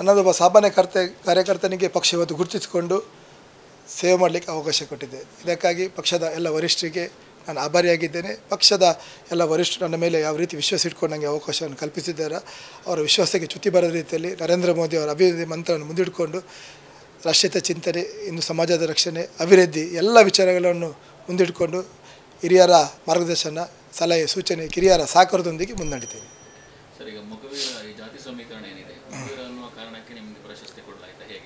ನನ್ನದೊಬ್ಬ ಸಾಮಾನ್ಯ ಕರ್ತೆ ಕಾರ್ಯಕರ್ತನಿಗೆ ಪಕ್ಷ ಇವತ್ತು ಗುರುತಿಸಿಕೊಂಡು ಸೇವೆ ಮಾಡಲಿಕ್ಕೆ ಅವಕಾಶ ಕೊಟ್ಟಿದೆ ಇದಕ್ಕಾಗಿ ಪಕ್ಷದ ಎಲ್ಲ ವರಿಷ್ಠರಿಗೆ ನಾನು ಆಭಾರಿಯಾಗಿದ್ದೇನೆ ಪಕ್ಷದ ಎಲ್ಲ ವರಿಷ್ಠರು ನನ್ನ ಮೇಲೆ ಯಾವ ರೀತಿ ವಿಶ್ವಾಸ ಇಟ್ಕೊಂಡು ನನಗೆ ಅವಕಾಶವನ್ನು ಕಲ್ಪಿಸಿದ್ದಾರೆ ಅವರ ವಿಶ್ವಾಸಕ್ಕೆ ಚ್ಯುತಿ ಬರದ ರೀತಿಯಲ್ಲಿ ನರೇಂದ್ರ ಮೋದಿ ಅವರ ಅಭಿವೃದ್ಧಿ ಮಂತ್ರವನ್ನು ಮುಂದಿಟ್ಕೊಂಡು ರಾಷ್ಟ್ರೀಯತೆ ಚಿಂತನೆ ಇಂದು ಸಮಾಜದ ರಕ್ಷಣೆ ಅಭಿವೃದ್ಧಿ ಎಲ್ಲ ವಿಚಾರಗಳನ್ನು ಮುಂದಿಟ್ಕೊಂಡು ಹಿರಿಯರ ಮಾರ್ಗದರ್ಶನ ಸಲಹೆ ಸೂಚನೆ ಕಿರಿಯರ ಸಹಕಾರದೊಂದಿಗೆ ಮುನ್ನಡಿತೇನೆ ಸರ್ ಈಗ ಮುಖವೀರ ಈ ಜಾತಿ ಸಮೀಕರಣ ಏನಿದೆ ಮುಖವೀರ ಅನ್ನುವ ಕಾರಣಕ್ಕೆ ನಿಮಗೆ ಪ್ರಶಸ್ತಿ ಕೊಡಲಾಯ್ತಾ ಹೇಗೆ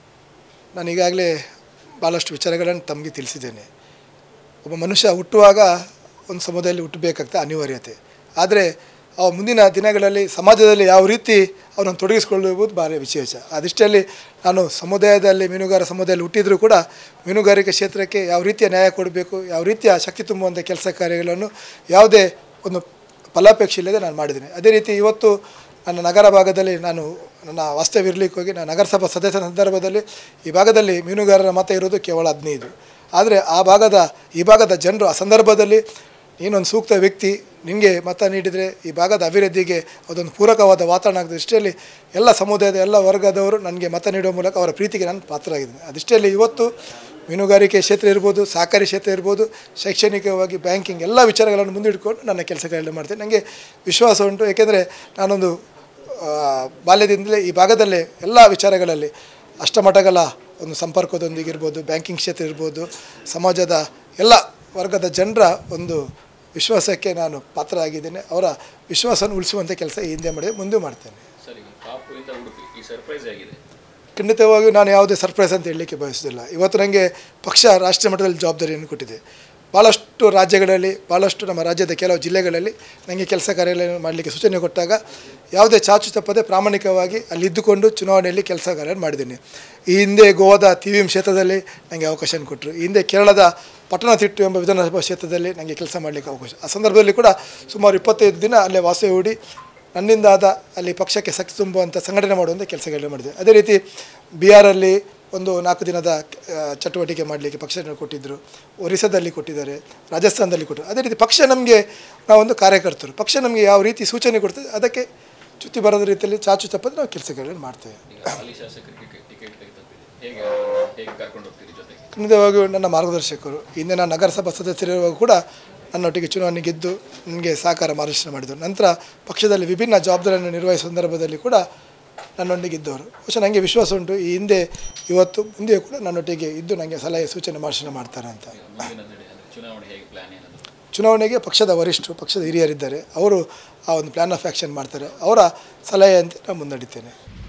ನಾನು ಈಗಾಗಲೇ ಭಾಳಷ್ಟು ವಿಚಾರಗಳನ್ನು ತಮಗೆ ತಿಳಿಸಿದ್ದೇನೆ ಒಬ್ಬ ಮನುಷ್ಯ ಹುಟ್ಟುವಾಗ ಒಂದು ಸಮುದಾಯದಲ್ಲಿ ಹುಟ್ಟಬೇಕಾಗ್ತದೆ ಅನಿವಾರ್ಯತೆ ಆದರೆ ಅವ ಮುಂದಿನ ದಿನಗಳಲ್ಲಿ ಸಮಾಜದಲ್ಲಿ ಯಾವ ರೀತಿ ಅವನನ್ನು ತೊಡಗಿಸಿಕೊಳ್ಳುವುದು ಭಾರಿ ವಿಶೇಷ ಅದಿಷ್ಟಲ್ಲಿ ನಾನು ಸಮುದಾಯದಲ್ಲಿ ಮೀನುಗಾರ ಸಮುದಾಯದಲ್ಲಿ ಹುಟ್ಟಿದರೂ ಕೂಡ ಮೀನುಗಾರಿಕೆ ಕ್ಷೇತ್ರಕ್ಕೆ ಯಾವ ರೀತಿಯ ನ್ಯಾಯ ಕೊಡಬೇಕು ಯಾವ ರೀತಿಯ ಶಕ್ತಿ ತುಂಬುವಂಥ ಕೆಲಸ ಕಾರ್ಯಗಳನ್ನು ಯಾವುದೇ ಒಂದು ಫಲಾಪೇಕ್ಷೆ ಇಲ್ಲದೆ ನಾನು ಮಾಡಿದ್ದೀನಿ ಅದೇ ರೀತಿ ಇವತ್ತು ನನ್ನ ನಗರ ಭಾಗದಲ್ಲಿ ನಾನು ನನ್ನ ವಾಸ್ತವ್ಯ ಇರಲಿಕ್ಕೆ ಹೋಗಿ ನಾನು ನಗರಸಭಾ ಸದಸ್ಯರ ಸಂದರ್ಭದಲ್ಲಿ ಈ ಭಾಗದಲ್ಲಿ ಮೀನುಗಾರರ ಮತ ಇರೋದು ಕೇವಲ ಹದಿನೈದು ಆದರೆ ಆ ಭಾಗದ ಈ ಭಾಗದ ಜನರು ಆ ಸಂದರ್ಭದಲ್ಲಿ ನೀನೊಂದು ಸೂಕ್ತ ವ್ಯಕ್ತಿ ನಿನಗೆ ಮತ ನೀಡಿದರೆ ಈ ಭಾಗದ ಅಭಿವೃದ್ಧಿಗೆ ಅದೊಂದು ಪೂರಕವಾದ ವಾತಾವರಣ ಆಗ್ತದೆ ಇಷ್ಟರಲ್ಲಿ ಎಲ್ಲ ಸಮುದಾಯದ ಎಲ್ಲ ವರ್ಗದವರು ನನಗೆ ಮತ ನೀಡುವ ಮೂಲಕ ಅವರ ಪ್ರೀತಿಗೆ ನಾನು ಪಾತ್ರರಾಗಿದ್ದೇನೆ ಅದಿಷ್ಟರಲ್ಲಿ ಇವತ್ತು ಮೀನುಗಾರಿಕೆ ಕ್ಷೇತ್ರ ಇರ್ಬೋದು ಸಹಕಾರಿ ಕ್ಷೇತ್ರ ಇರ್ಬೋದು ಶೈಕ್ಷಣಿಕವಾಗಿ ಬ್ಯಾಂಕಿಂಗ್ ಎಲ್ಲ ವಿಚಾರಗಳನ್ನು ಮುಂದಿಟ್ಕೊಂಡು ನನ್ನ ಕೆಲಸಗಳನ್ನು ಮಾಡ್ತೇನೆ ನನಗೆ ವಿಶ್ವಾಸ ಉಂಟು ಏಕೆಂದರೆ ನಾನೊಂದು ಆ, ಬಾಲ್ಯದಿಂದಲೇ ಈ ಭಾಗದಲ್ಲೇ ಎಲ್ಲ ವಿಚಾರಗಳಲ್ಲಿ ಅಷ್ಟಮಠಗಳ ಒಂದು ಸಂಪರ್ಕದೊಂದಿಗಿರ್ಬೋದು ಬ್ಯಾಂಕಿಂಗ್ ಕ್ಷೇತ್ರ ಇರ್ಬೋದು ಸಮಾಜದ ಎಲ್ಲ ವರ್ಗದ ಜನರ ಒಂದು ವಿಶ್ವಾಸಕ್ಕೆ ನಾನು ಪಾತ್ರ ಆಗಿದ್ದೇನೆ ಅವರ ವಿಶ್ವಾಸವನ್ನು ಉಳಿಸುವಂಥ ಕೆಲಸ ಈ ಹಿಂದೆ ಮಾಡಿದೆ ಮುಂದೆ ಮಾಡ್ತೇನೆ ಸರ್ ಈಗ ಕಾಪು ಇಂದ ಉಡುಪಿ ಈ ಸರ್ಪ್ರೈಸ್ ಆಗಿದೆ ಖಂಡಿತವಾಗಿಯೂ ನಾನು ಯಾವುದೇ ಸರ್ಪ್ರೈಸ್ ಅಂತ ಹೇಳಲಿಕ್ಕೆ ಬಯಸೋದಿಲ್ಲ ಇವತ್ತು ನನಗೆ ಪಕ್ಷ ರಾಷ್ಟ್ರೀಯ ಮಟ್ಟದಲ್ಲಿ ಜವಾಬ್ದಾರಿಯನ್ನು ಕೊಟ್ಟಿದೆ ಭಾಳಷ್ಟು ರಾಜ್ಯಗಳಲ್ಲಿ ಭಾಳಷ್ಟು ನಮ್ಮ ರಾಜ್ಯದ ಕೆಲವು ಜಿಲ್ಲೆಗಳಲ್ಲಿ ನನಗೆ ಕೆಲಸ ಕಾರ್ಯಗಳನ್ನು ಮಾಡಲಿಕ್ಕೆ ಸೂಚನೆ ಕೊಟ್ಟಾಗ ಯಾವುದೇ ಚಾಚು ತಪ್ಪದೆ ಪ್ರಾಮಾಣಿಕವಾಗಿ ಅಲ್ಲಿ ಇದ್ದುಕೊಂಡು ಚುನಾವಣೆಯಲ್ಲಿ ಕೆಲಸ ಕಾರ್ಯ ಮಾಡಿದ್ದೀನಿ ಈ ಹಿಂದೆ ಗೋವಾದ ತಿವಿಎಂ ಕ್ಷೇತ್ರದಲ್ಲಿ ನನಗೆ ಅವಕಾಶ ಕೊಟ್ಟರು ಈ ಹಿಂದೆ ಕೇರಳದ ಪಟ್ಟಣತಿಟ್ಟು ಎಂಬ ವಿಧಾನಸಭಾ ಕ್ಷೇತ್ರದಲ್ಲಿ ನನಗೆ ಕೆಲಸ ಮಾಡಲಿಕ್ಕೆ ಅವಕಾಶ ಆ ಸಂದರ್ಭದಲ್ಲಿ ಕೂಡ ಸುಮಾರು ಇಪ್ಪತ್ತೈದು ದಿನ ಅಲ್ಲೇ ವಾಸವ್ಯ ಹೂಡಿ ನನ್ನಿಂದಾದ ಅಲ್ಲಿ ಪಕ್ಷಕ್ಕೆ ಶಕ್ತಿ ತುಂಬುವಂಥ ಸಂಘಟನೆ ಮಾಡುವಂಥ ಕೆಲಸಗಳನ್ನು ಮಾಡಿದೆ ಅದೇ ರೀತಿ ಬಿಹಾರಲ್ಲಿ ಒಂದು ನಾಲ್ಕು ದಿನದ ಆ, ಚಟುವಟಿಕೆ ಮಾಡಲಿಕ್ಕೆ ಪಕ್ಷ ಕೊಟ್ಟಿದ್ದರು ಒರಿಸ್ಸಾದಲ್ಲಿ ಕೊಟ್ಟಿದ್ದಾರೆ ರಾಜಸ್ಥಾನದಲ್ಲಿ ಕೊಟ್ಟರು ಅದೇ ರೀತಿ ಪಕ್ಷ ನಮಗೆ ನಾವೊಂದು ಕಾರ್ಯಕರ್ತರು ಪಕ್ಷ ನಮಗೆ ಯಾವ ರೀತಿ ಸೂಚನೆ ಕೊಡ್ತದೆ ಅದಕ್ಕೆ ಚ್ಯುತಿ ಬರದ ರೀತಿಯಲ್ಲಿ ಚಾಚು ತಪ್ಪದೆ ನಾವು ಕೆಲಸಗಳನ್ನು ಮಾಡ್ತೇವೆ ಈಗ ಹಾಲಿ ಶಾಸಕರಿಗೆ ಟಿಕೆಟ್ ತೆಗೆದುಕೊಂಡಿದೆ ಹೇಗೆ ಅವ್ರನ್ನ ಹೇಗೆ ಕರ್ಕೊಂಡು ಹೋಗ್ತೀರಿ ಜೊತೆಗೆ ಖಂಡಿತವಾಗಿಯೂ ನನ್ನ ಮಾರ್ಗದರ್ಶಕರು ಹಿಂದೆ ನಾನು ನಗರಸಭಾ ಸದಸ್ಯರಿರುವಾಗ ಕೂಡ ನನ್ನೊಟ್ಟಿಗೆ ಚುನಾವಣೆ ಗೆದ್ದು ನನಗೆ ಸಹಕಾರ ಮಾರ್ಗದರ್ಶನ ಮಾಡಿದರು ನಂತರ ಪಕ್ಷದಲ್ಲಿ ವಿಭಿನ್ನ ಜವಾಬ್ದಾರಿಯನ್ನು ನಿರ್ವಹಿಸುವ ಸಂದರ್ಭದಲ್ಲಿ ಕೂಡ ನನ್ನೊಂದಿಗೆ ಇದ್ದವರು ಬಹುಶಃ ನನಗೆ ವಿಶ್ವಾಸ ಉಂಟು ಈ ಹಿಂದೆ ಇವತ್ತು ಮುಂದೆಯೂ ಕೂಡ ನನ್ನೊಟ್ಟಿಗೆ ಇದ್ದು ನನಗೆ ಸಲಹೆ ಸೂಚನೆ ಮಾರ್ಗದರ್ಶನ ಮಾಡ್ತಾರೆ ಅಂತ ಈಗ ಮುಂದಿನ ನಡೆ ಅಂದರೆ ಚುನಾವಣೆ ಹೇಗೆ ಪ್ಲಾನ್ ಏನಾದರೂ ಚುನಾವಣೆಗೆ ಪಕ್ಷದ ವರಿಷ್ಠರು ಪಕ್ಷದ ಹಿರಿಯರಿದ್ದಾರೆ ಅವರು ಆ ಒಂದು ಪ್ಲ್ಯಾನ್ ಆಫ್ ಆ್ಯಕ್ಷನ್ ಮಾಡ್ತಾರೆ ಅವರ ಸಲಹೆಯಂತೆ ನಾನು ಮುನ್ನಡಿತೇನೆ